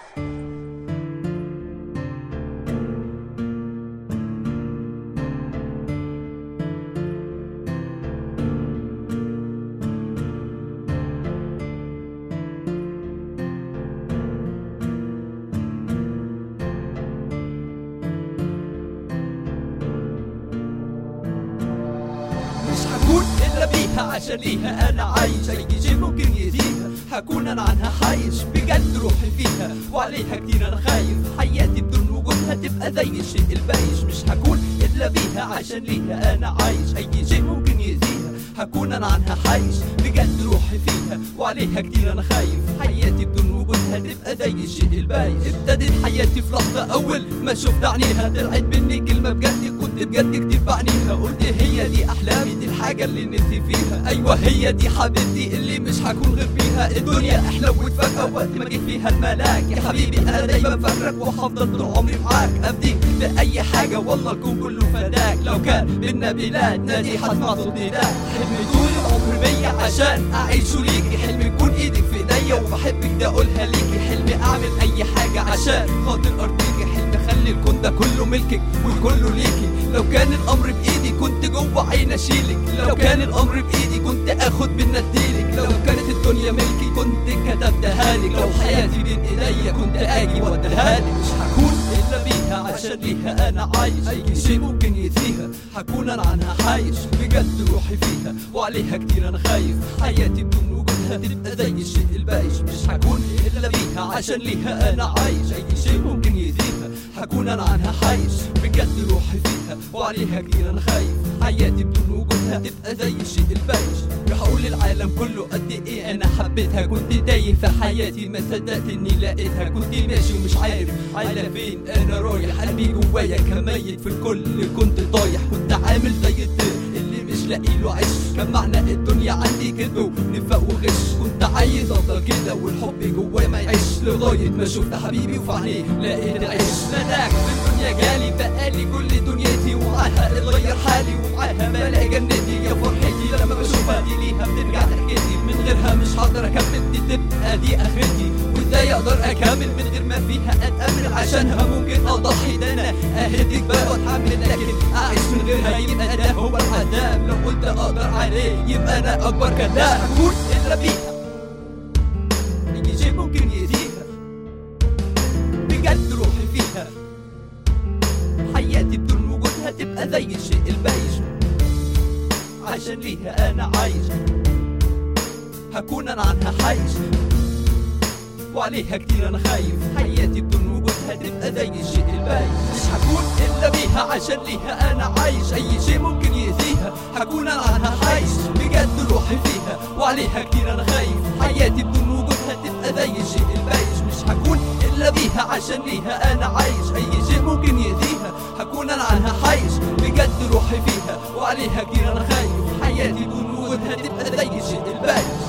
مش هكون الا بيها عشان ليها انا عايش اي شيء ممكن يأذيها هكون انا عنها حايش بجد روحي فيها وعليها كتير انا خايف حياتي بدون وجودها تبقى زي الشيء البايش مش هكون الا بيها عشان ليها انا عايش اي شيء ممكن يأذيها هكون انا عنها حايش بجد روحي فيها وعليها كتير انا خايف حياتي بدون وجودها تبقى زي الشيء البايش ابتدت حياتي في لحظة اول ما شفت عينيها طلعت مني كلمة بجد كنت بجد كتير بعنيها قلت هي دي احلامي دي الحاجة اللي نفسي فيها ايوه هي دي حبيبتي اللي مش هكون غير بيها الدنيا احلوت فجأة وقت ما جيت فيها الملاك يا حبيبي انا دايما فاكرك وهفضل طول عمري معاك افديك باي حاجة والله الكون كله فداك لو كان بينا بلاد نادي هسمع صوت نداك حلمي طول العمر بيا عشان اعيش ليكي حلمي يكون ايدك في ايديا وبحبك ده اقولها ليكي حلمي اعمل اي حاجة عشان خاطر ارضيكي حلمي اخلي الكون ده كله ملكك والكله ليكي لو كان الامر بايدي كنت جوه عين اشيلك لو كان الامر بايدي كنت اخد من اديلك لو كانت الدنيا ملكي كنت كتبتها لك لو حياتي بين ايديا كنت اجي واديها لك مش هكون الا بيها عشان ليها انا عايش اي شيء ممكن يأذيها هكون انا عنها حايش بجد روحي فيها وعليها كتير انا خايف حياتي بدون وجودها تبقى زي الشيء البايش مش هكون الا بيها عشان ليها انا عايش اي شيء ممكن يأذيها هكون انا عنها حايش بجد روحي فيها وعليها كتير انا خايف حياتي بدون وجودها تبقى زي الشيء البايش هقول للعالم كله قد ايه انا حبيتها كنت تايه في حياتي ما صدقت اني لقيتها كنت ماشي ومش عارف على فين انا رايح قلبي جوايا كميت في الكل كنت طايح كنت عامل زي الطير اللي مش لاقي له عش كان معنى الدنيا عندي كذب ونفاق وغش كنت عايز افضل كده والحب جوايا ما يعيش لغايه ما شفت حبيبي وفي عينيه لقيت عيش ملاك في الدنيا جالي بقالي كل دنيتي ومعاها اتغير حالي ومعاها بلاقي جنتي يا فرحتي لما بشوفها دي ليها بترجع ضحكتي من غيرها مش هقدر اكمل دي تبقى دي اخرتي وازاي اقدر اكمل من غير ما فيها اتامل عشانها ممكن اضحي ده انا اهديك بقى واتحمل لكن اعيش من غيرها يبقى ده هو العذاب لو قلت اقدر عليه يبقى انا اكبر كذاب هكون الا بيها اي شيء ممكن يأذيها بجد روحي فيها حياتي بدون وجودها تبقى زي الشيء البايش عشان ليها انا عايش هكون انا عنها حايش وعليها كتير انا خايف حياتي بدون وجودها تبقى زي الشيء البايش مش هكون الا بيها عشان ليها انا عايش اي شيء ممكن يأذيها هكون انا عنها حايش بجد روحي فيها وعليها كتير انا خايف حياتي بدون وجودها تبقى زي الشيء البايش مش هكون الا بيها عشان ليها انا عايش اي شيء ممكن يأذيها هكون انا عنها حايش بجد روحي فيها وعليها كتير انا خايف حياتي بدون وجودها تبقى زي الشيء البايش